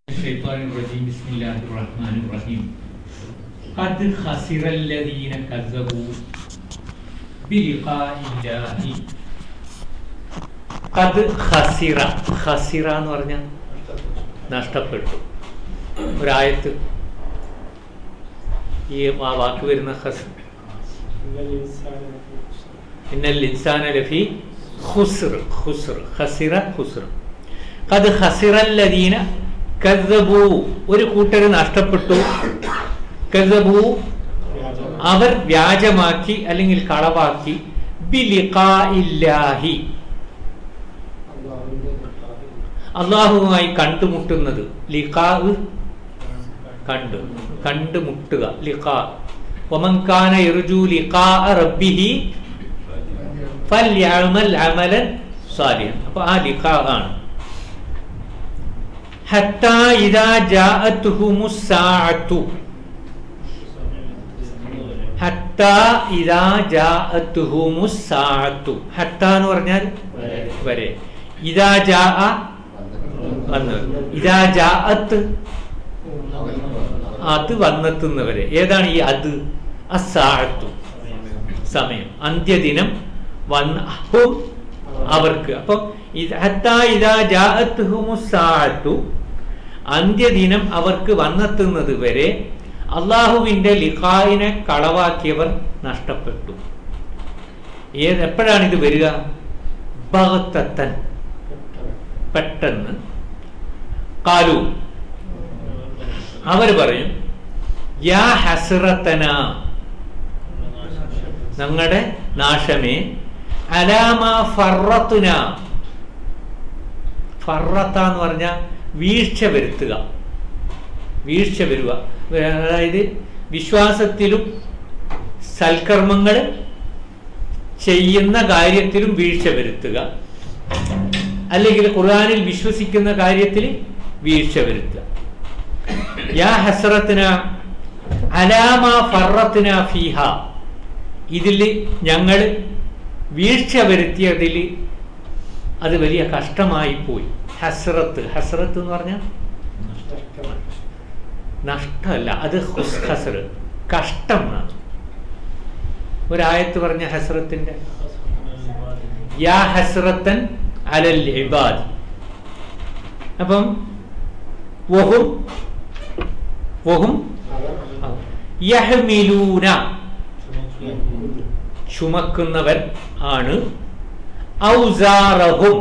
الشيطان الرجيم بسم الله الرحمن الرحيم قد خسر الذين كذبوا بلقاء الله قد خسر خسر എന്ന് പറഞ്ഞാൽ നഷ്ടപ്പെട്ടു ഒരായത്ത് ഈ ആ വാക്ക് വരുന്ന ഖസ് ഇന്നൽ ഇൻസാന ലഫി ഖുസ്ർ ഖുസ്ർ ഖസിറ ഖുസ്ർ ഖദ് ഖസിറല്ലദീന കസ്സബു ഒരു കൂട്ടർ നഷ്ടപ്പെട്ടു കസ്സബു അവർ വ്യാജമാക്കി അല്ലെങ്കിൽ കളവാക്കി ബിലിഖാഇല്ലാഹി അള്ളാഹുവുമായി കണ്ടുമുട്ടുന്നത് ലിഖാ കണ്ട് കണ്ടുമുട്ടുക ലിഖാ ومن كان يرجو لقاء ربه فليعمل عملا صالحا അപ്പോൾ ആ ലിഖാ ആണ് حتى إذا جاءتهم الساعة حتى إذا جاءتهم الساعة حتى എന്ന് പറഞ്ഞാൽ വരെ ഇതാ ജാ വന്ന് ഇതാ ജാഅത്ത് അത് വന്നെത്തുന്നവരെ ഏതാണ് ഈ അത് അസാഴത്തു സമയം അന്ത്യദിനം വന്ന ഹും അവർക്ക് അപ്പം ഹത്താ ഇതാ ജാഅത്തുഹുമു സാഅത്തു അന്ത്യദിനം അവർക്ക് വന്നെത്തുന്നത് വരെ അള്ളാഹുവിന്റെ ലിഖായിനെ കളവാക്കിയവർ നഷ്ടപ്പെട്ടു ഏത് എപ്പോഴാണ് ഇത് വരിക ഭഗത്തത്തൻ പെട്ടെന്ന് കാലു അവർ പറയും യാ ഹസ്രത്തന ഞങ്ങളുടെ നാശമേ അലാമ ഫറത്തുന ഫറത്ത എന്ന് പറഞ്ഞാൽ വീഴ്ച വരുത്തുക വീഴ്ച വരിക അതായത് വിശ്വാസത്തിലും സൽക്കർമ്മങ്ങൾ ചെയ്യുന്ന കാര്യത്തിലും വീഴ്ച വരുത്തുക അല്ലെങ്കിൽ ഖുർആാനിൽ വിശ്വസിക്കുന്ന കാര്യത്തിൽ വീഴ്ച വരുത്തുക യാ ഹസ്രത്തിന അലാമ ഫറത്തിന ഫീഹ ഇതിൽ ഞങ്ങൾ വീഴ്ച വരുത്തിയതിൽ അത് വലിയ കഷ്ടമായി പോയി ഹസ്രത്ത് ഹസ്രത്ത് എന്ന് പറഞ്ഞാൽ നഷ്ടമല്ല അത് ഹസർ കഷ്ടം എന്നാണ് ഒരായത്ത് പറഞ്ഞ ഹസ്രത്തിന്റെ യാ ഹസ്രത്തൻ അലൽ ഇബാദ് അപ്പം വഹും വഹും യഹ്മിലൂന ചുമക്കുന്നവർ ആണ് ഔസാറഹും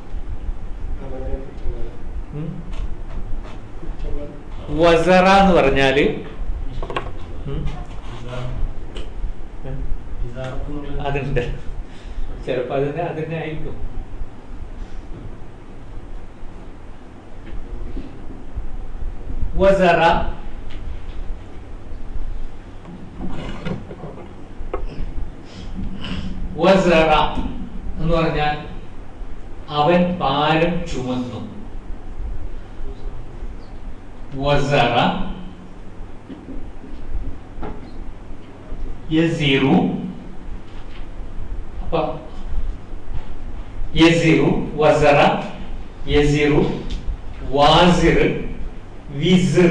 വസറ എന്ന് പറഞ്ഞാല് അതുണ്ട് ചിലപ്പോ അതിന്റെ അതിന്റെ ആയിരിക്കും വസറ വസറ എന്ന് പറഞ്ഞാൽ അവൻ ഭാരം ചുമന്നു വസറ യസിറു അപ്പൊ യസിറു വസറ യസിറു വാസിർ വിസിർ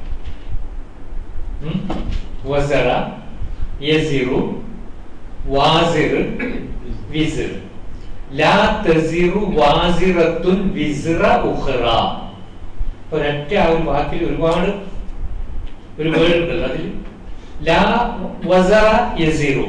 വസറ യസിറു വാസിർ വിസിർ ലാ തസിറു വാസിറത്തുൻ വിസിറ ഉഖറ ഒരൊറ്റ ആ ഒരു വാക്കിൽ ഒരുപാട് ഒരു വേർഡ് ഉണ്ടല്ലോ അതിൽ ലാ വസറ യസിറു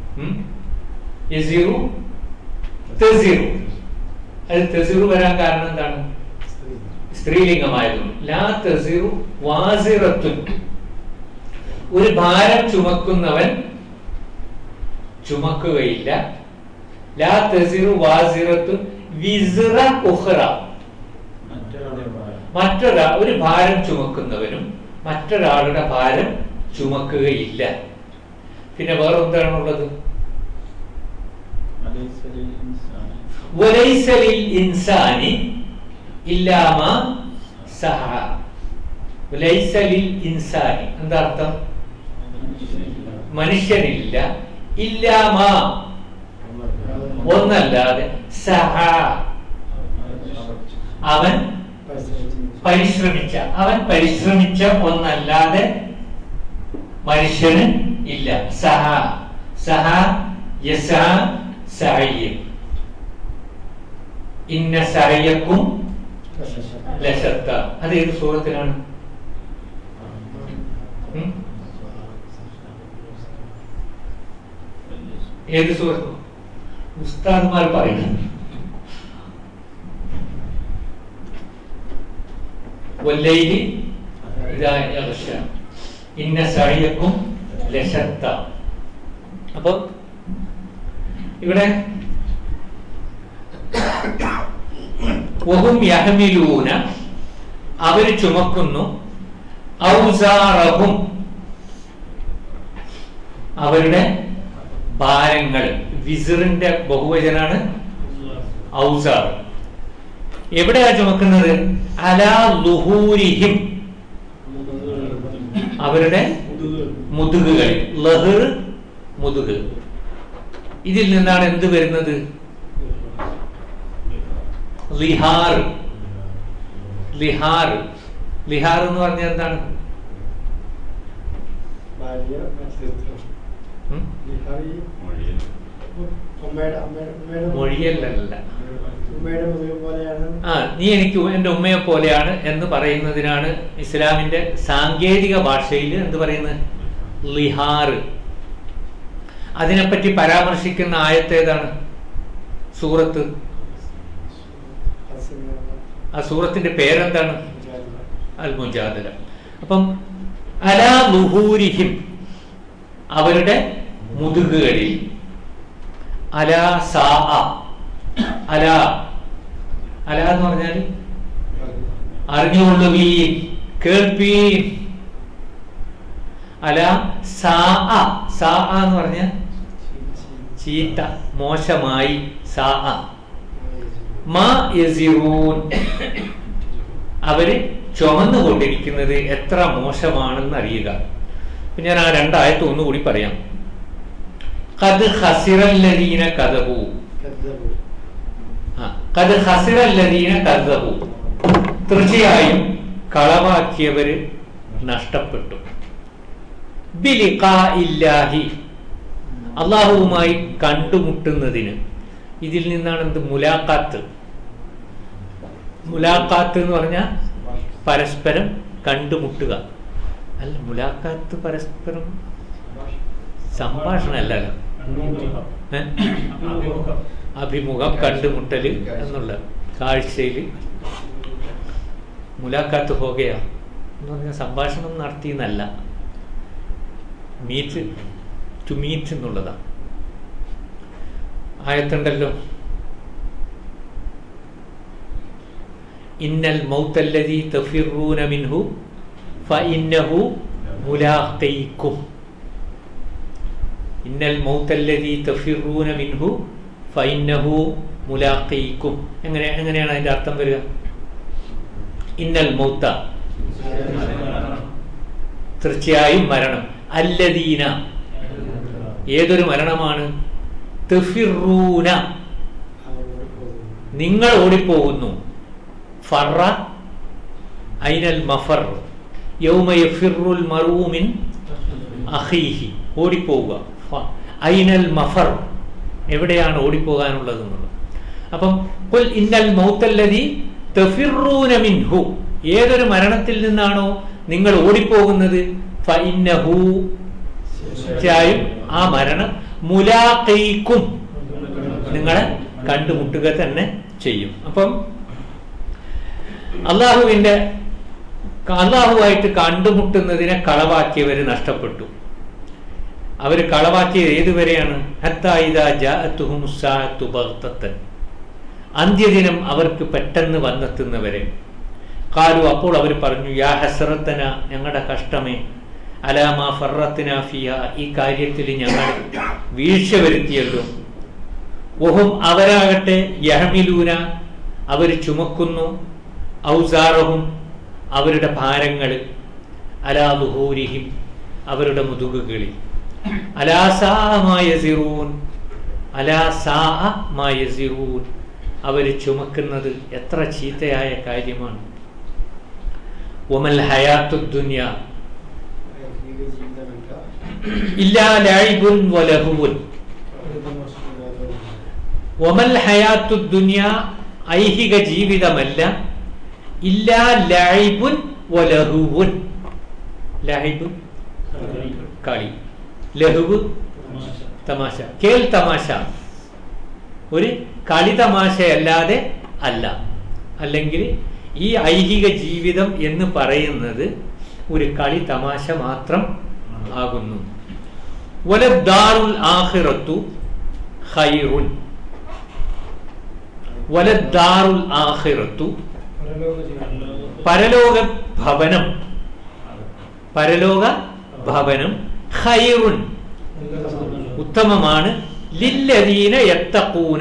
യസിറു തസിറു അത് തസിറു വരാൻ കാരണം എന്താണ് സ്ത്രീലിംഗമായിരുന്നു ലാ തസിറു വാസിറത്തുൻ ഒരു ഭാരം ചുമക്കുന്നവൻ ചുമക്കുകയില്ല ലാ തസിറു വാസിറത്തു വിസിറ ഉഖറ മറ്റൊരാ ഒരു ഭാരം ചുമക്കുന്നവനും മറ്റൊരാളുടെ ഭാരം ചുമക്കുകയില്ല പിന്നെ വേറെ എന്താണുള്ളത് വലൈസലിൽ ഇൻസാനി ഇല്ലാമ സഹ വലൈസലിൽ ഇൻസാനി എന്താ അർത്ഥം മനുഷ്യനില്ല ഇല്ലാമ ഒന്നല്ലാതെ സഹ അവൻ പരിശ്രമിച്ച അവൻ പരിശ്രമിച്ച ഒന്നല്ലാതെ മനുഷ്യന് ഇല്ല സഹ സഹ യസ സഹയ്യം ഇന്ന സഹയ്യക്കും ലശത്ത അത് ഏത് സൂറത്തിലാണ് ഉം? ഏത് സൂറത്ത് ഉസ്താദ്മാർ പറയുന്നു വല്ലൈലി ഇതാ യഗ്ഷ. ഇന്ന സഹയ്യക്കും ലശത്ത അപ്പൊ ഇവിടെ വഹും യഹമിലൂന അവർ ചുമക്കുന്നു ഔസാറഹും അവരുടെ ഭാരങ്ങൾ വിസിറിന്റെ ബഹുവചനാണ് ഔസാർ എവിടെയാ ചുമക്കുന്നത് അലാ ലുഹൂരിഹിം അവരുടെ മുതുകുകൾ ലഹർ മുതുക് ഇതിൽ നിന്നാണ് എന്ത് വരുന്നത് ലിഹാർ ലിഹാർ ലിഹാർ എന്ന് പറഞ്ഞാൽ എന്താണ് ഭാര്യ നക്ഷത്രം ഉം? ലിഹാറി ഉമ്മയുടെ അമ്മയുടെ ഉമ്മയുടെ മൊഴിയല്ലല്ല ഉമ്മയുടെ മുഖം പോലെയാണ് ആ നീ എനിക്ക് എന്റെ ഉമ്മയെ പോലെയാണ് എന്ന് പറയുന്നതിനാണ് ഇസ്ലാമിന്റെ സാങ്കേതിക ഭാഷയിൽ എന്ത് പറയുന്നത് ലിഹാർ അതിനെപ്പറ്റി പരാമർശിക്കുന്ന ആയത്ത് ഏതാണ് സൂറത്ത് ആ സൂറത്തിന്റെ പേരെന്താണ് അൽ മുജാദല അപ്പം അലാ ലുഹൂരിഹിം അവരുടെ മുതുകുകളിൽ അലാ സാ അല അല എന്ന് പറഞ്ഞാൽ അറിഞ്ഞുകൊള്ളുവീൻ കേൾപ്പീൻ അല സാ സാ എന്ന് പറഞ്ഞ ചീത്ത മോശമായി സാ മാ യസിറൂൻ അവര് ചുമന്നുകൊണ്ടിരിക്കുന്നത് എത്ര മോശമാണെന്ന് അറിയുക അപ്പൊ ഞാൻ ആ രണ്ടായത്ത് ഒന്നുകൂടി പറയാം കത് ഹസിറല്ലദീന കഥബു കത് ഹസിറല്ലദീന കഥബു തീർച്ചയായും കളവാക്കിയവര് നഷ്ടപ്പെട്ടു ബിലിഖാഇല്ലാഹി അള്ളാഹുവുമായി കണ്ടുമുട്ടുന്നതിന് ഇതിൽ നിന്നാണ് എന്ത് മുലാഖാത്ത് മുലാഖാത്ത് എന്ന് പറഞ്ഞാൽ പരസ്പരം കണ്ടുമുട്ടുക അല്ല മുലാഖാത്ത് പരസ്പരം സംഭാഷണമല്ലല്ലോ ഏ? അഭിമുഖം കണ്ടുമുട്ടല് എന്നുള്ള കാഴ്ചയിൽ മുലാഖാത്ത് ഹോകയാ എന്ന് പറഞ്ഞാൽ സംഭാഷണം നടത്തി എന്നല്ല മീറ്റ് ടു മീറ്റ് എന്നുള്ളതാണ് ആയത്തുണ്ടല്ലോ ഇന്നൽ മൗത്തല്ലദീ തഫിറൂന മിൻഹു ഫഇന്നഹു മുലാഖീക്കും ഇന്നൽ മൗത്തല്ലദീ തഫിറൂന മിൻഹു ഫഇന്നഹു മുലാഖീക്കും എങ്ങനെ എങ്ങനെയാണ് അതിന്റെ അർത്ഥം വരിക ഇന്നൽ മൗത്ത തീർച്ചയായും മരണം അല്ലദീന ഏതൊരു മരണമാണ് തഫിറൂന നിങ്ങൾ ഓടിപ്പോകുന്നു ഫറ ഐനൽ മഫർ യൗമ യഫിറുൽ മറൂമിൻ അഖീഹി ഓടിപ്പോവുക ഫ- ഐനൽ മഫർ എവിടെയാണ് ഓടിപ്പോകാനുള്ളത് എന്നുള്ളത് അപ്പം കുൽ ഇന്നൽ മൗത്തല്ലതി തഫിറൂന മിൻഹു ഏതൊരു മരണത്തിൽ നിന്നാണോ നിങ്ങൾ ഓടിപ്പോകുന്നത് ഫഇന്നഹു തീർച്ചയായും ആ മരണം മുലാഖീക്കും നിങ്ങളെ കണ്ടുമുട്ടുക തന്നെ ചെയ്യും അപ്പം അള്ളാഹുവിന്റെ അള്ളാഹുവായിട്ട് കണ്ടുമുട്ടുന്നതിനെ കളവാക്കിയവര് നഷ്ടപ്പെട്ടു അവര് കളവാക്കിയത് ഏതുവരെയാണ് ഹത്തായിദാ ജാഅത്തുഹും ഉസ്സാഅത്തു ബഗ്തത്തൻ. അന്ത്യദിനം അവർക്ക് പെട്ടെന്ന് വന്നെത്തുന്നവരെ കാലു അപ്പോൾ അവർ പറഞ്ഞു യാ ഹസറത്തന ഞങ്ങളുടെ കഷ്ടമേ അലാമ ഫറത്തിന ഫിയ ഈ കാര്യത്തിൽ ഞങ്ങൾ വീഴ്ച വരുത്തിയല്ലോ ഒഹും അവരാകട്ടെ യഹമിലൂന അവർ ചുമക്കുന്നു ഔസാറഹും അവരുടെ ഭാരങ്ങൾ അലാ ദുഹൂരിഹിം അവരുടെ മുതുകുകളിൽ അലാസാമായ സിറൂൻ അലാസാ അവർ ചുമക്കുന്നത് എത്ര ചീത്തയായ കാര്യമാണ് ഒമൽ ഹയാത്തു ദുനിയ ഐഹിക ജീവിതമല്ല ഇല്ലാ ലൈബുൻ വലഹുവുൻ ഒരു തമാശയില്ലാതെ ഒമൽ ഹയാത്തു ദുനിയ ഐഹിക ജീവിതമല്ല ഇല്ലാ ലൈബുൻ വലഹുവുൻ ലൈബ് കളി ലഹുവ് തമാശ കേൾ തമാശ ഒരു കളി തമാശയല്ലാതെ അല്ല അല്ലെങ്കിൽ ഈ ഐഹിക ജീവിതം എന്ന് പറയുന്നത് ഒരു കളി തമാശ മാത്രം ആകുന്നു വലദ്ദാറുൽ ആഖിറത്തു ഖൈറുൻ വലദ്ദാറുൽ ആഖിറത്തു പരലോക ജീവിതം പരലോക ഭവനം പരലോക ഭവനം ഖൈറുൻ ഉത്തമമാണ് ലില്ലദീന യത്തഖൂന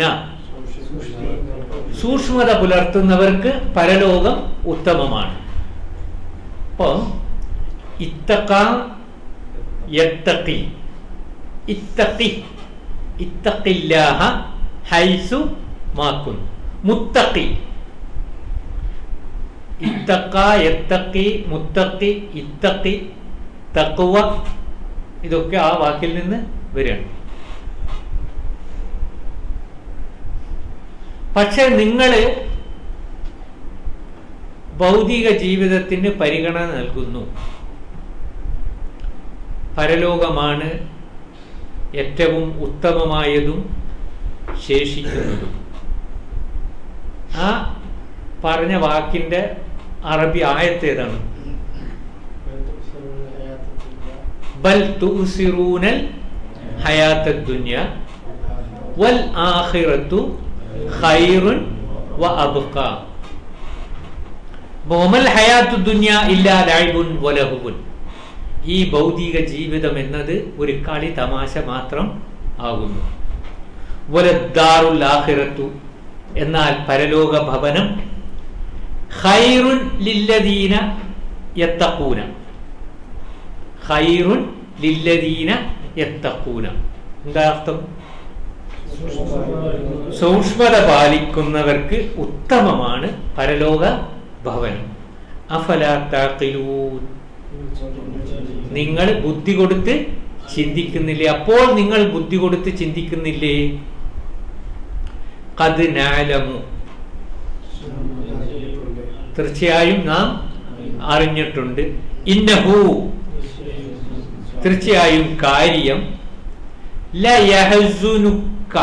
സൂക്ഷ്മത പുലർത്തുന്നവർക്ക് പരലോകം ഉത്തമമാണ് അപ്പം ഇത്തക്ക യത്തഖി ഇത്തഖി ഇത്തഖില്ലാഹ ഹൈസു മാക്കുൻ മുത്തഖി ഇത്തക്ക യത്തഖി മുത്തഖി ഇത്തഖി തഖ്വ ഇതൊക്കെ ആ വാക്കിൽ നിന്ന് വരികയാണ് പക്ഷെ നിങ്ങൾ ഭൗതിക ജീവിതത്തിന് പരിഗണന നൽകുന്നു പരലോകമാണ് ഏറ്റവും ഉത്തമമായതും ശേഷിക്കുന്നതും ആ പറഞ്ഞ വാക്കിന്റെ അറബി ആയത്തേതാണ് ബൽ തുസിറൂനൽ ഹയാത്ത ദുനിയ വൽ ആഖിറത്തു ഖൈറുൻ വ അബ്ഖ ബോമൽ ഹയാത്തു ദുനിയ ഇല്ലാ ലൈബുൻ വലഹുവുൻ ഈ ഭൗതിക ജീവിതം എന്നത് ഒരു കളി തമാശ മാത്രം ആകുന്നു വലദ്ദാറുൽ ആഖിറത്തു എന്നാൽ പരലോക ഭവനം ഖൈറുൻ ലില്ലദീന യത്തഖൂന ഖൈറുൻ ലില്ലദീന യത്തഖൂന എന്താ അർത്ഥം സൂക്ഷ്മത പാലിക്കുന്നവർക്ക് ഉത്തമമാണ് പരലോക ഭവനം അഫലാത്താക്കിലൂൻ നിങ്ങൾ ബുദ്ധി കൊടുത്ത് ചിന്തിക്കുന്നില്ലേ അപ്പോൾ നിങ്ങൾ ബുദ്ധി കൊടുത്ത് ചിന്തിക്കുന്നില്ലേ കത് നാലമു തീർച്ചയായും നാം അറിഞ്ഞിട്ടുണ്ട് ഇന്നഹു തീർച്ചയായും കാര്യം ലയഹസുനുക്ക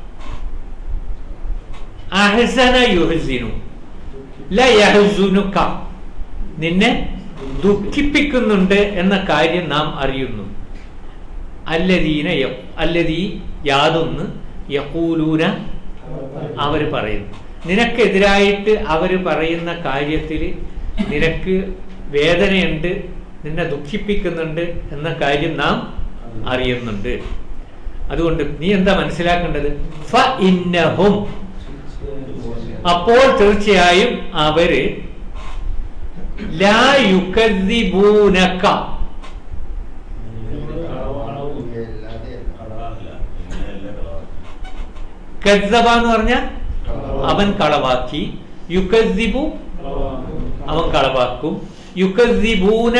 അഹസന യുഹസിനു ലയഹസുനുക്ക നിന്നെ ദുഃഖിപ്പിക്കുന്നുണ്ട് എന്ന കാര്യം നാം അറിയുന്നു അല്ലദീന യ- അല്ലദീ യാതൊന്ന് യക്കൂലൂന അവർ പറയുന്നു നിനക്കെതിരായിട്ട് അവർ പറയുന്ന കാര്യത്തിൽ നിനക്ക് വേദനയുണ്ട് നിന്നെ ദുഃഖിപ്പിക്കുന്നുണ്ട് എന്ന കാര്യം നാം അറിയുന്നുണ്ട് അതുകൊണ്ട് നീ എന്താ മനസ്സിലാക്കേണ്ടത് ഫ ഇന്നഹും അപ്പോൾ തീർച്ചയായും അവര് ലാ യുകദ്ദിബൂനക കദ്സബ എന്ന് പറഞ്ഞ അവൻ കളവാക്കി യുകദ്ദിബു അവൻ കളവാക്കും യുകദ്ദിബൂന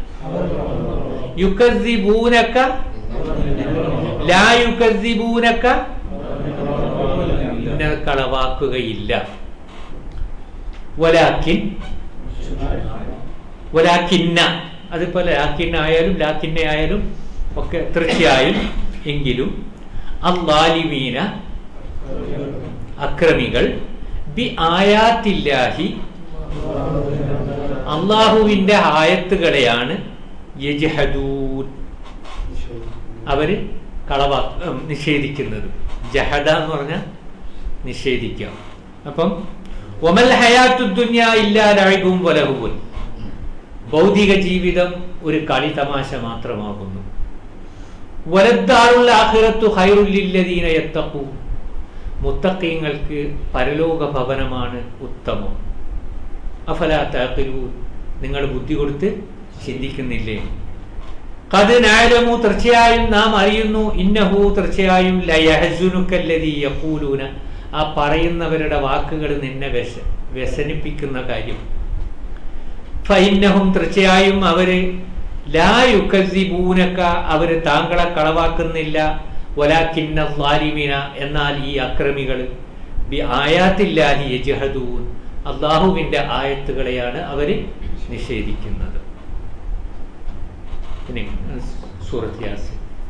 യുകദ്ദിബൂനക ലാ യുകദ്ദിബൂനക നിന്നെ കളവാക്കുകയില്ല വലാക്കിൻ വലാക്കിന്ന അതിപ്പോ ലാക്കിന്ന ആയാലും ലാക്കിന്ന ആയാലും ഒക്കെ തീർച്ചയായും എങ്കിലും അള്ളാലിമീന അക്രമികൾ ബി ആയാത്തില്ലാഹി അള്ളാഹുവിന്റെ ആയത്തുകളെയാണ് യജ്ഹദൂൻ അവര് കളവാ ഉം, നിഷേധിക്കുന്നത് ജഹദ എന്ന് പറഞ്ഞാൽ നിഷേധിക്കുക അപ്പം ഒമൽ ഹയാത്തു ദുന്യ ഇല്ലാ ലൈബും വലഹുവും ഭൗതിക ജീവിതം ഒരു കളി തമാശ മാത്രമാകുന്നു വലദ്ദാറുള്ള ആഖിറത്തു ഹൈറുല്ലില്ലദീന യത്തഖൂ മുത്തഖീങ്ങൾക്ക് പരലോക ഭവനമാണ് ഉത്തമം അഫലാ താഖിലൂൻ നിങ്ങൾ ബുദ്ധി കൊടുത്ത് ചിന്തിക്കുന്നില്ലേ കത് നാലമു തീർച്ചയായും നാം അറിയുന്നു ഇന്നഹു തീർച്ചയായും ലയഹസുനുക്കല്ലതി യഖൂലൂന ആ പറയുന്നവരുടെ വാക്കുകൾ നിന്നെ വ്യസ വ്യസനിപ്പിക്കുന്ന കാര്യം ഫൈന്നഹും തീർച്ചയായും അവര് ലാ യുക്കസിബൂനക്ക അവര് താങ്കളെ കളവാക്കുന്നില്ല വലാക്കിന്ന ളാലിമീന എന്നാൽ ഈ അക്രമികൾ ബി ആയാത്തില്ലാഹി യജ്ഹദൂൻ അള്ളാഹുവിന്റെ ആയത്തുകളെയാണ് അവര് നിഷേധിക്കുന്നത് പിന്നെ സൂറത്ത് യാസിൻ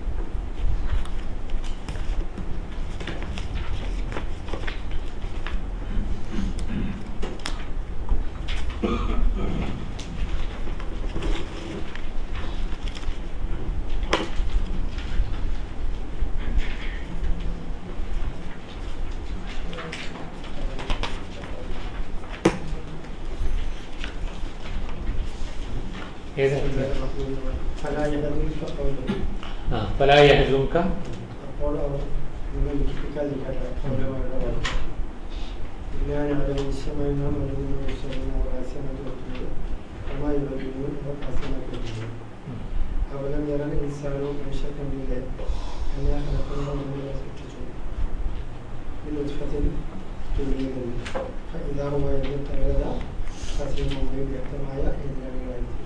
ഏത് فلا يهديك قوله ആ ഫലാ യഹ്സുൻക അപ്പോൾ അവർ നിങ്ങൾ ദുഃഖിക്കാതിരിക്കട്ടെ അവരവരുടെ വാക്ക് ഞാൻ അവരെ നിശ്ചയമായി നാം അറിയുന്ന വിഷയങ്ങൾ അവർ രഹസ്യമാക്കി വെക്കുന്നത് അമ്മായി വരുന്നു അവർ രഹസ്യമാക്കി വെക്കുന്നത് അവലം ജനൽ ഇൻസാനോ മനുഷ്യക്കണ്ടിലെ എല്ലാ കണക്കുകളും നമ്മളെ സൃഷ്ടിച്ചു ഈ ഉത്സവത്തിൽ തുല്യതയിൽ ഇതാറുമായ തകരത സസ്യമുമ്പയും വ്യക്തമായ എതിരാളികളായിരിക്കും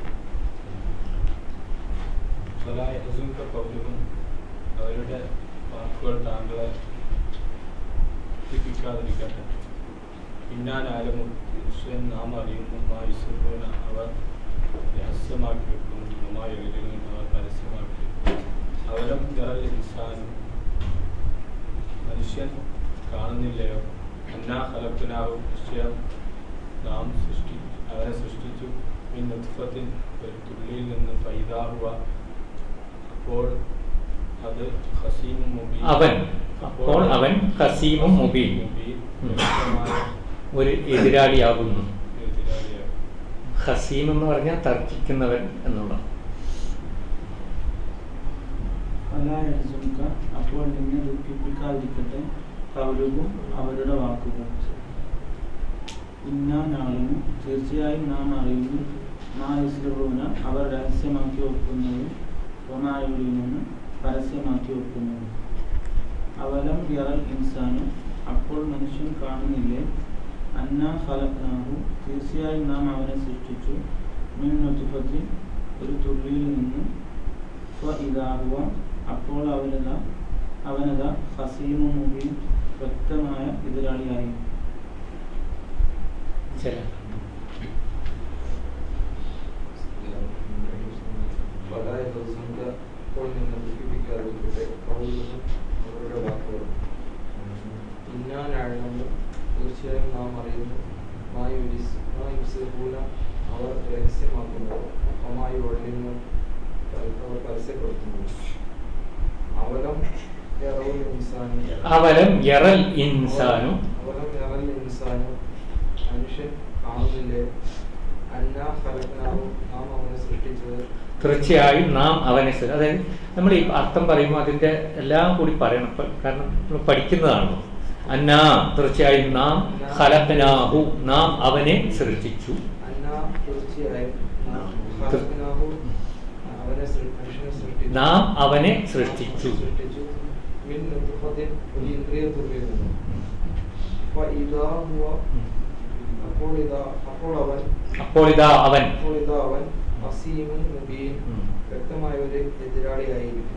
ഫലാ യഹ്സുൻക ഖൗലുഹും അവരുടെ വാക്കുകൾ താങ്കളെ ദുഃഖിപ്പിക്കാതിരിക്കട്ടെ പിന്നാലാലും തീർച്ചയായും നാം അറിയുന്നു മായുസുന അവർ രഹസ്യമാക്കി വെക്കുന്നു നമായൊരുങ്ങി അവർ പരസ്യമാക്കി വെക്കുന്നു അവരം ജറൽ ഇൻസാനും മനുഷ്യൻ കാണുന്നില്ലയോ അന്നാ ഹലപ്പിനാവും നിശ്ചയം നാം സൃഷ്ടി അവരെ സൃഷ്ടിച്ചു ഈ നുത്ഫത്തിൽ ഒരു തുള്ളിയിൽ നിന്ന് ഫൈദാഹുവ അപ്പോൾ അത് ഹസീമും മുബീൻ അവൻ അപ്പോൾ അവൻ ഹസീമും മുബീൻ മുബീൻ ഉം. വ്യക്തമായ ഒരു എതിരാളിയാകുന്നു എതിരാളിയാകും ഹസീം എന്ന് പറഞ്ഞാൽ തർക്കിക്കുന്നവൻ എന്നുള്ള ഫലായസുക അപ്പോൾ നിന്നെ ദുഃഖിപ്പിക്കാതിരിക്കട്ടെ കൗലുവും അവരുടെ വാക്കുകൾ ഇന്നാ നാളും തീർച്ചയായും നാം അറിയുന്നു മാ ഇസ്ലൂന അവർ രഹസ്യമാക്കി വെക്കുന്നതും ഒമായുള്ളിൽ നിന്ന് പരസ്യമാക്കി വെക്കുന്നതും അവലം യറൽ ഇൻസാനും അപ്പോൾ മനുഷ്യൻ കാണുന്നില്ലേ അന്നാ ഫലക്നാഹു തീർച്ചയായും നാം അവനെ സൃഷ്ടിച്ചു മിൻ നുത്ഫത്തിൽ ഒരു തുള്ളിയിൽ നിന്ന് ഇതാകുക അപ്പോൾ അവനത അവനത ഹസീമു മുബീൻ വ്യക്തമായ എതിരാളിയായി ചില വളരെ ദിവസങ്ങൾക്ക് ഇപ്പോൾ നിന്ന് ദുഃഖിപ്പിക്കാതിരിക്കട്ടെ കൗതുകം അവരുടെ വാക്കുകൾ ഇന്നാനാണെന്ന് തീർച്ചയായും നാം അറിയുന്നു മായുസിഹൂല അവർ രഹസ്യമാക്കുന്നത് അപ്പമായി ഒഴിഞ്ഞു അവർ പരസ്യപ്പെടുത്തുന്നു അവലം യറവുൽ ഇൻസാനി അവലം യറൽ ഇൻസാനു അവലം യറൽ ഇൻസാനു മനുഷ്യൻ കാണുന്നില്ലേ അന്നാ ഫലക്നാവും നാം അവനെ സൃഷ്ടിച്ചത് തീർച്ചയായും നാം അവനെ സൃ- അതായത് നമ്മൾ ഈ അർത്ഥം പറയുമ്പോൾ അതിന്റെ എല്ലാം കൂടി പറയണം ഇപ്പൊ കാരണം നമ്മൾ പഠിക്കുന്നതാണല്ലോ അന്നാ തീർച്ചയായും നാം ഹലപ്പനാഹു നാം അവനെ സൃഷ്ടിച്ചു അന്നാ തീർച്ചയായും നാം ഖലഖനാഹു അവനെ സൃ- മനുഷ്യനെ സൃഷ്ടിച്ചു നാം അവനെ സൃഷ്ടിച്ചു സൃഷ്ടിച്ചു മിൻ നുത്ഫത്തിൻ ഒരു ഇന്ദ്രിയ തുള്ളിയിൽ നിന്നും ഫഇദാ ഹുവ അപ്പോൾ ഇതാ അപ്പോൾ അവൻ അപ്പോൾ ഇതാ അവൻ അപ്പോൾ ഇതാ അവൻ അസീമുൻ മുബീൻ ഉം. വ്യക്തമായ ഒരു എതിരാളിയായിരിക്കും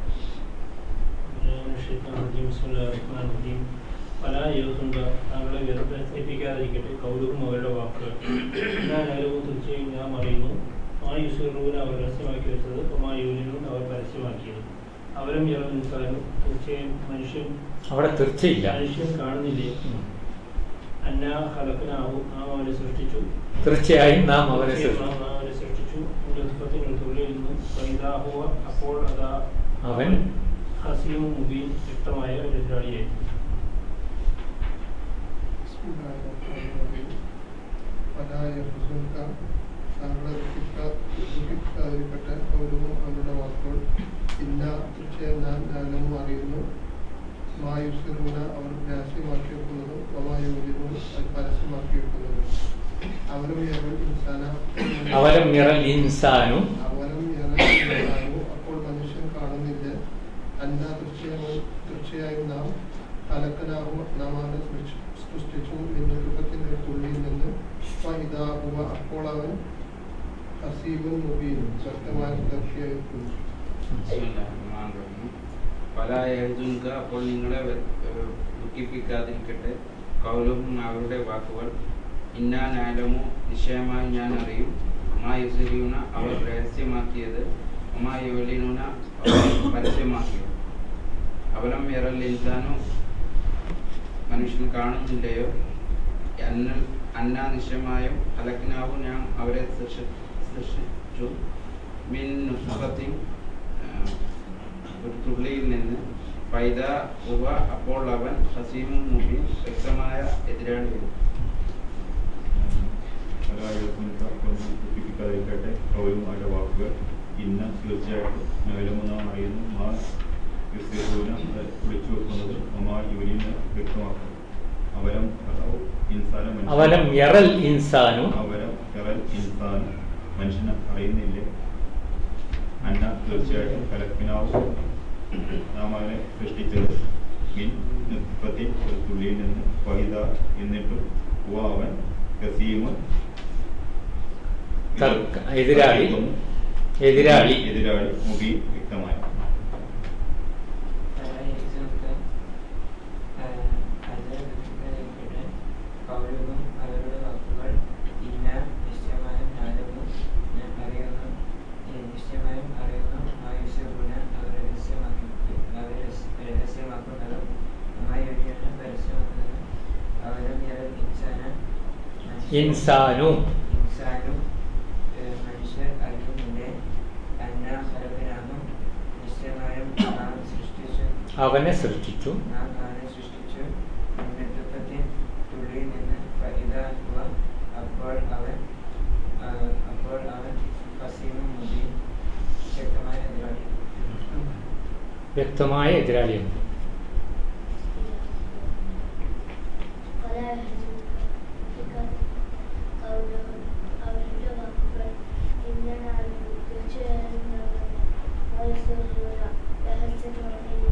പല യോസുണ്ട് താങ്കളെ വ്യർത്ഥിപ്പിക്കാതിരിക്കട്ടെ കൗതുകം അവരുടെ വാക്കുകൾ ഞാൻ അനുഭവം തീർച്ചയായും ഞാൻ അറിയുന്നു ആ യുസൂറിന് അവർ രഹസ്യമാക്കി വെച്ചത് ആ യൂനിയനും അവർ പരസ്യമാക്കിയത് അവരും ഇറങ്ങി നിൽക്കാനും തീർച്ചയായും മനുഷ്യൻ അവിടെ തീർച്ചയില്ല മനുഷ്യൻ കാണുന്നില്ലേ ഉം. അന്ന ഹലക്കനാവും നാം അവനെ സൃഷ്ടിച്ചു തീർച്ചയായും നാം അവനെ തീർച്ചയായും സൃഷ്ടിച്ചു നാം അവനെ സൃഷ്ടിച്ചു ഒരു തുള്ളിയിൽ നിന്നും ഫൈദാഹുവ അപ്പോൾ അതാ അവൻ ഹസീമും മുബീൻ വ്യക്തമായ ഒരു എതിരാളിയായി താങ്കളെ ദുഃഖിക്കാതിരിക്കട്ടെ കൗരവും അവരുടെ വാക്കുകൾ ഇന്ന തീർച്ചയായും ഞാൻ ഞാനും അറിയുന്നു മായുസിറൂന അവർ രഹസ്യമാക്കി വെക്കുന്നതും വമായൂരിനും അത് പരസ്യമാക്കി വെക്കുന്നതും അവരും യവൽ ഇൻസാന അവലം യറൽ ഇൻസാനു അവനും ഇറങ്ങി അപ്പോൾ മനുഷ്യൻ കാണുന്നില്ല അന്ന തീർച്ചയായും തീർച്ചയായും നാം അലക്കനാകും നാം അവനെ സൃഷ്ടി- സൃഷ്ടിച്ചു എന്ന രൂപത്തിന്റെ തുള്ളിയിൽ നിന്ന് ഫഇദാ ഹുവ അപ്പോൾ അവൻ ഹസീബുൻ മുബീനും ശക്തമായ സുരക്ഷയായിരിക്കും പലായുക അപ്പോൾ നിങ്ങളെ വെ- ഏഹ് ദുഃഖിപ്പിക്കാതിരിക്കട്ടെ കൗലവും അവരുടെ വാക്കുകൾ ഇന്നാ നാലമോ നിശ്ചയമായി ഞാൻ അറിയും മാ യുസരിയുന അവർ രഹസ്യമാക്കിയത് മാ യുവലിനുന അവർ പരസ്യമാക്കിയത് അവലം എറൽ ഇൻസാനോ മനുഷ്യൻ കാണുന്നില്ലയോ അന്ന അന്ന നിശ്ചയമായും അലക്കിനാവു ഞാൻ അവരെ സൃഷ്ടി- സൃഷ്ടിച്ചു മിൻ നുസ്ഖത്തിൻ ആഹ്, ഒരു തുള്ളിയിൽ നിന്ന് പൈത ഉവ അപ്പോൾ അവൻ ഹസീമും മുബീൻ വ്യക്തമായ എതിരാളിയായി ദുഃഖിപ്പിക്കാതിരിക്കട്ടെ കൗലും അവരുടെ വാക്കുകൾ ഇന്ന് തീർച്ചയായിട്ടും മേലമുന്നറിയുന്നു മാ യുസൂന വിളിച്ചു വെക്കുന്നത് ഒമാ യൂരിന് വ്യക്തമാക്കുന്നു അവരം ഇൻസാന മനുഷ്യൻ- അവലം യറൽ ഇൻസാനു അവരം യറൽ ഇൻസാൻ മനുഷ്യനെ അറിയുന്നില്ലേ അന്ന തീർച്ചയായിട്ടും കലക്കിനാവും നാം അവനെ സൃഷ്ടിച്ചത് മിൻ നിപ്പത്തി ഒരു തുള്ളിയിൽ നിന്ന് വൈദ എന്നിട്ടും ഉവ അവൻ കസീമ് തർക്ക- എതിരാളി എതിരാളി എതിരാളി മുഖി വ്യക്തമായ കൗരവം അവരുടെ വാക്കുകൾ ഇന്ന നിശ്ചയമായും ഞാനും ഞാൻ അറിയുന്നു ഏ, നിശ്ചയമായും അറിയുന്നു ആയുഷ്യഗുണ അവർ രഹസ്യമാക്കി അവർ രഹസ്യ- രഹസ്യമാക്കുന്നതും അമ്മായിയാണ് പരസ്യമാക്കുന്നതും അവരും ഇയാൾ ഇൻസാന ഇൻസാനു ഇൻസാനും ഏ, മനുഷ്യർ അറിയുന്നില്ലേ അന്ന ഹലകനാകും നിശ്ചയമായും നാം സൃഷ്ടിച്ചു അവനെ സൃഷ്ടിച്ചു നാം അവനെ സൃഷ്ടിച്ചു നൃത്തത്തിൽ തുള്ളിയിൽ നിന്ന് ഫൈദാക്കുക അപ്പോൾ അവൻ ആ, അപ്പോൾ അവൻ ഫസീമും മുബീൻ ശക്തമായ എതിരാളി വ്യക്തമായ എതിരാളിയാണ് ولا يحزنك قولهم അവരുടെ വാക്കുകൾ ഇന്നതാണ് തീർച്ചയായും വയസ്സുള്ള രഹസ്യമായും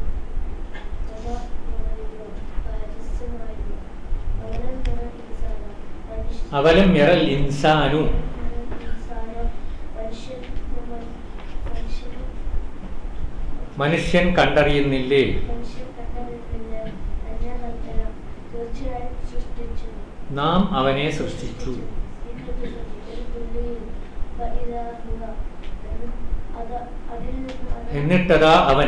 പരസ്യമായും അവലം നിറ ഇൻസാന മനുഷ്യ അവലം യറൽ ഇൻസാനു ഇൻസാന മനുഷ്യൻ മനുഷ്യൻ മനുഷ്യൻ കണ്ടറിയുന്നില്ലേ മനുഷ്യൻ കണ്ടറിയുന്നില്ല എന്നെ കൽപ്പന തീർച്ചയായും സൃഷ്ടിച്ചു നാം അവനെ സൃഷ്ടിച്ചു എന്നിട്ടതാ അവൻ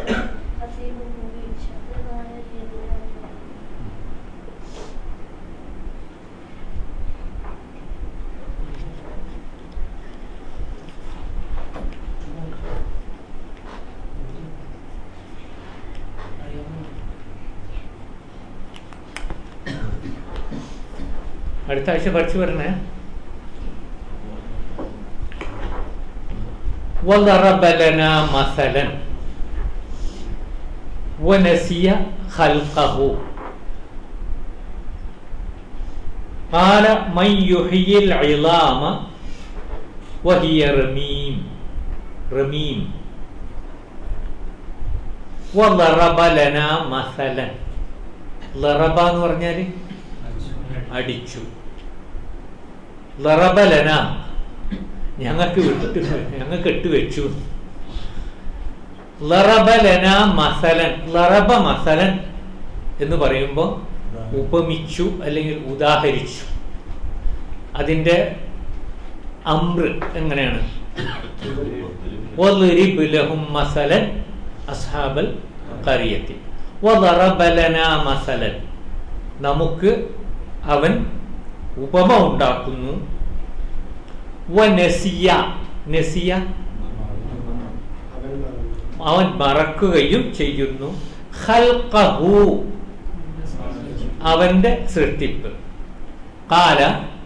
അടുത്ത ആഴ്ച പഠിച്ചു വരണേ وضرب لنا مثلا ونسي خلقه قال من يحيي العظام وهي رميم رميم وضرب لنا مثلا ضرب എന്ന് പറഞ്ഞാൽ അടിച്ചു ലറബലന ഞങ്ങൾക്ക് വിട്ടു ഞങ്ങൾക്ക് ഇട്ട് വെച്ചു ലറബലന മസലൻ ലറബ മസലൻ എന്ന് പറയുമ്പോൾ ഉപമിച്ചു അല്ലെങ്കിൽ ഉദാഹരിച്ചു അതിൻ്റെ അമ്ര എങ്ങനെയാണ് وَضْرِبْ لَهُمْ مَثَلًا أَصْحَابَ الْقَرْيَةِ وَضَرَبَ لَنَا مَثَلًا നമുക്ക് അവൻ ഉപമ ഉണ്ടാക്കുന്നു വനസിയ നസിയ അവൻ പറഞ്ഞു അവൻ മറക്കുകയും ചെയ്യുന്നു ഖൽഖഹു അവന്റെ സൃഷ്ടിപ്പ് കാല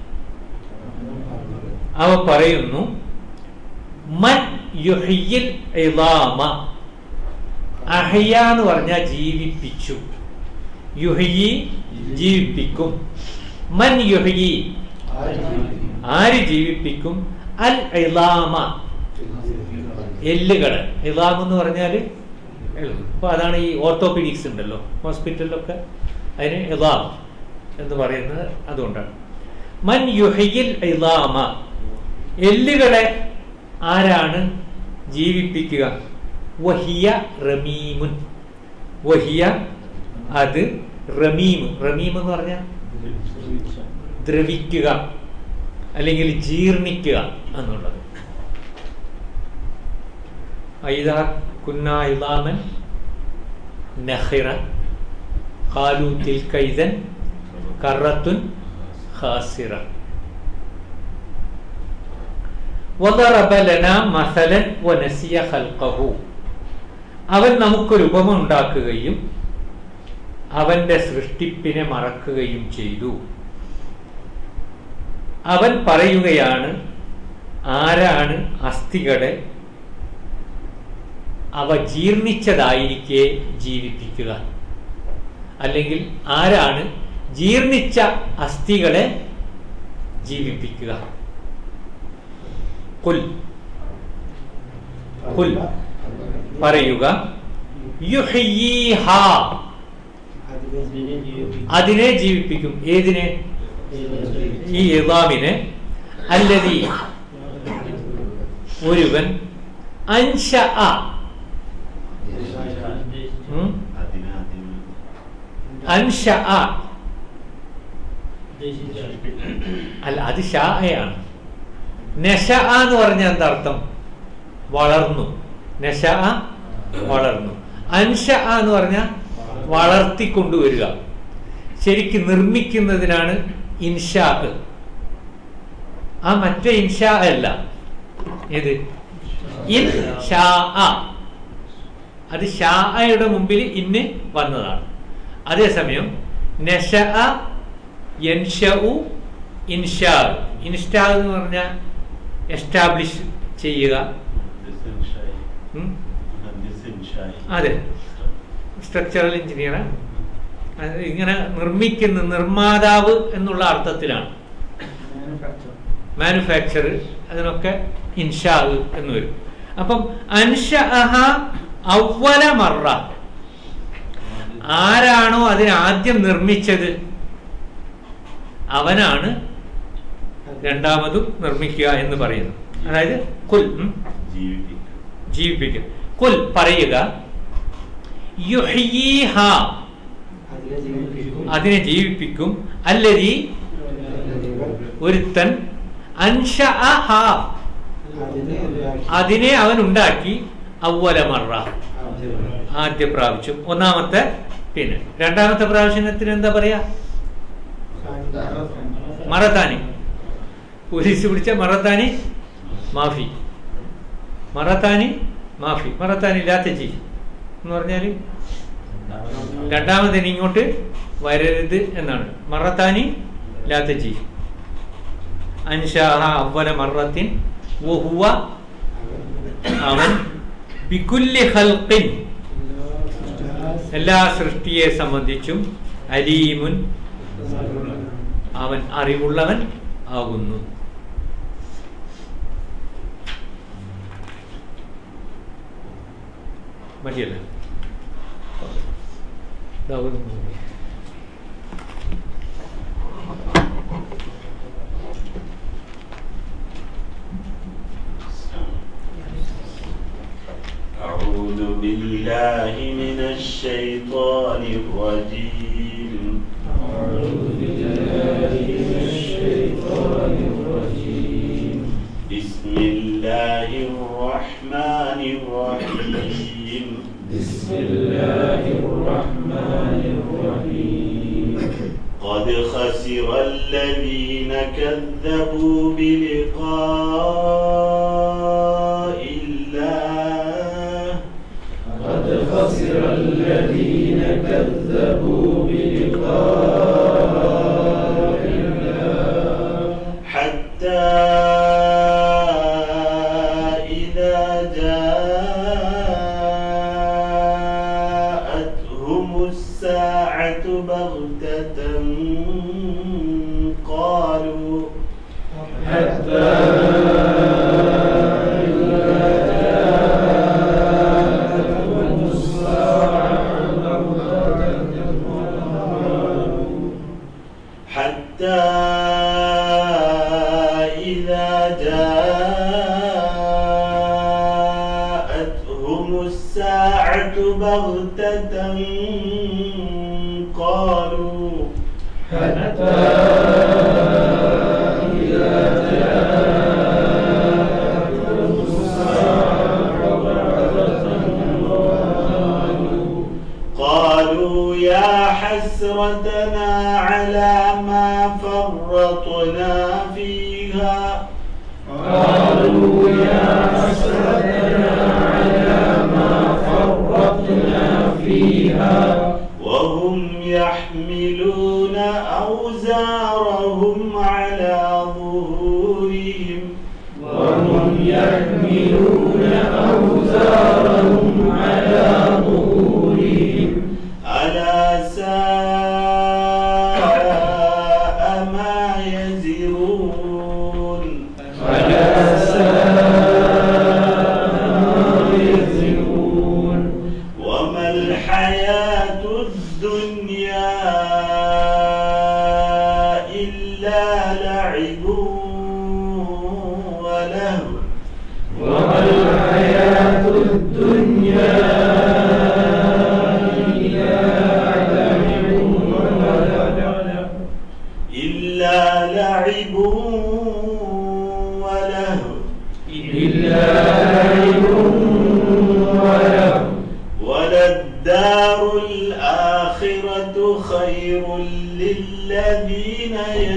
അവ പറയുന്നു മൻ യുഹിയിൽ ഇളാമ അഹയ എന്ന് പറഞ്ഞാൽ ജീവിപ്പിച്ചു യുഹയി ജീവിപ്പിക്കും മൻ യുഹയി ആര് ജീവിപ്പിക്കും അൽ ഇളാമ എല്ലുകൾ ഇളാം എന്ന് പറഞ്ഞാൽ അപ്പോൾ അതാണ് ഈ ഓർത്തോപീഡിക്സ് ഉണ്ടല്ലോ ഹോസ്പിറ്റലിലൊക്കെ അതിന് ഇളാം എന്ന് പറയുന്നത് അതുകൊണ്ടാണ് മൻ യുഹയിൽ ഇളാമ എല്ലുകളെ ആരാണ് ജീവിപ്പിക്കുക വഹിയ റമീമുൻ വഹിയ അത് റമീം റമീം എന്ന് പറഞ്ഞാൽ ദ്രവിക്കുക അല്ലെങ്കിൽ ജീർണിക്കുക എന്നുള്ളത് ഐദ കുന്ന ഇലാമൻ നഹിറ ഖാലു തിൽക്കൈതൻ കറത്തുൻ ഖാസിറ وضرب لنا مثلا ونسي خلقه അവൻ നമുക്കൊരു ഉപമ ഉണ്ടാക്കുകയും അവന്റെ സൃഷ്ടിപ്പിനെ മറക്കുകയും ചെയ്തു അവൻ പറയുകയാണ് ആരാണ് അസ്ഥികളെ അവ ജീർണിച്ചതായിരിക്കെ ജീവിപ്പിക്കുക അല്ലെങ്കിൽ ആരാണ് ജീർണിച്ച അസ്ഥികളെ ജീവിപ്പിക്കുക കുൽ കുൽ പറയുക യുഹ്യീഹ അതിനെ ജീവിപ്പിക്കും ഏതിനെ ഈ ഇളാമിനെ അല്ലതി ഒരുവൻ അൻഷ അൻഷ അല്ല അത് ഷായാണ് നഷ എന്ന് പറഞ്ഞ എന്താ അർത്ഥം വളർന്നു നഷ വളർന്നു അൻഷ എന്ന് പറഞ്ഞ വളർത്തിക്കൊണ്ടുവരിക ശരിക്ക് നിർമ്മിക്കുന്നതിനാണ് ഇൻഷാ ആ മറ്റേ ഇൻഷാ അല്ല ഏത് ഇൻ ഷാ അത് ഷായുടെ മുമ്പിൽ ഇന്ന് വന്നതാണ് അതേസമയം നഷ യൻഷഉ ഇൻഷാ ഇൻഷാ എന്ന് പറഞ്ഞാൽ എസ്റ്റാബ്ലിഷ് ചെയ്യുക ഉം? അതെ സ്ട്രക്ചറൽ എഞ്ചിനീയർ ഇങ്ങനെ നിർമ്മിക്കുന്ന നിർമ്മാതാവ് എന്നുള്ള അർത്ഥത്തിലാണ് മാനുഫാക്ചർ അതിനൊക്കെ ഇൻഷാ എന്ന് വരും അപ്പം അൻഷ അവല മറ ആരാണോ അതിനെ ആദ്യം നിർമ്മിച്ചത് അവനാണ് രണ്ടാമതും നിർമ്മിക്കുക എന്ന് പറയുന്നു അതായത് കുൽ ഉം, ജീവിപ്പിക്കുക കുൽ പറയുക യുഹ്യീഹ അതിനെ ജീവിപ്പിക്കും അല്ലതി ഒരുത്തൻ അൻഷ അതിനെ അവൻ ഉണ്ടാക്കി അവല മറ ആദ്യ പ്രാവശ്യം ഒന്നാമത്തെ പിന്നെ രണ്ടാമത്തെ പ്രാവശ്യത്തിന് എന്താ പറയാ മറത്താനി പോലീസ് പിടിച്ച മറത്താനി മാഫി മറത്താനി മാഫി മറത്താനി ലാത്തച്ചി എന്ന് പറഞ്ഞാൽ രണ്ടാമതിന് ഇങ്ങോട്ട് വരരുത് എന്നാണ് മറത്താനി ലാത്തച്ചി അൻഷാഹ അവല മറത്തിൻ വഹുവ അവൻ ബിക്കുല്ലി ഹൽക്കിൻ എല്ലാ സൃഷ്ടിയെ സംബന്ധിച്ചും അലീമുൻ അവൻ അറിവുള്ളവൻ ആകുന്നു മതിയല്ലേ ദാവൂദ് മതി. أعوذ بالله من الشيطان الرجيم بسم الله الرحمن الرحيم بسم الله الرحمن الرحيم قد خسر الذين كذبوا بلقاء الله قد خسر الذين كذبوا بلقاء الله حتى إذا جاءتهم الساعة بغتة قالوا حتى حتى إذا جاء الساعة بغتة قالوا حتى إذا جاءتهم الساعة بغتة قالوا يا حسرتنا على ما فرطنا فيها قالوا يا حسرتنا على ما فرطنا فيها وهم يحملون أوزارهم على ظهورهم وهم يحملون أوزارهم على ظهورهم ألا ساء ما يزرون ألا ساء ما يزرون وما الحياة الدنيا إلا لعب ولهو وما الحياة الدنيا إلا لعب ولهو إلا لعب ولهو إلا لعب ولهو وللدار الآخرة خير للذين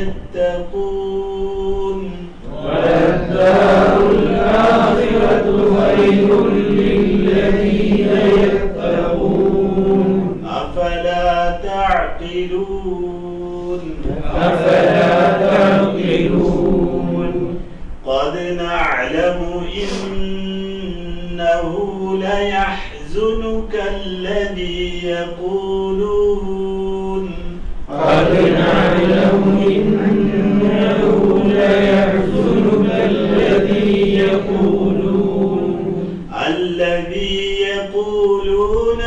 يتقون وللدار الآخرة خير للذين يتقون أفلا تعقلون أفلا تعقلون قد نعلم إنه ليحزنك الذي يقولون قد نعلم إنه ليحزنك الذي يقولون الذي يقولون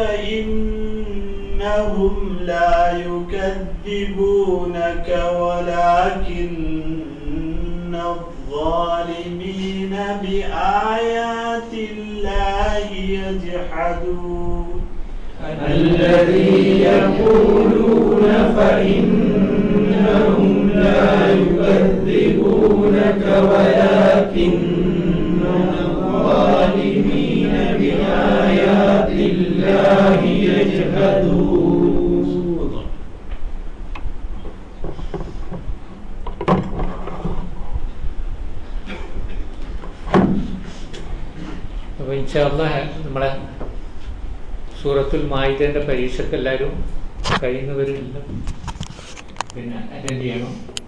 فإنهم لا يكذبونك ولكن الظالمين بآيات الله يجحدون الذي يقولون فإنهم لا يكذبونك ولكن الظالمين بآيات الله يجحدون അപ്പോൾ ഇൻഷാല്ല നമ്മളെ സൂറത്തുൽ മായിദേൻ്റെ പരീക്ഷയ്ക്ക് എല്ലാവരും കഴിയുന്നവരില്ല പിന്നെ അറ്റൻഡ് ചെയ്യണം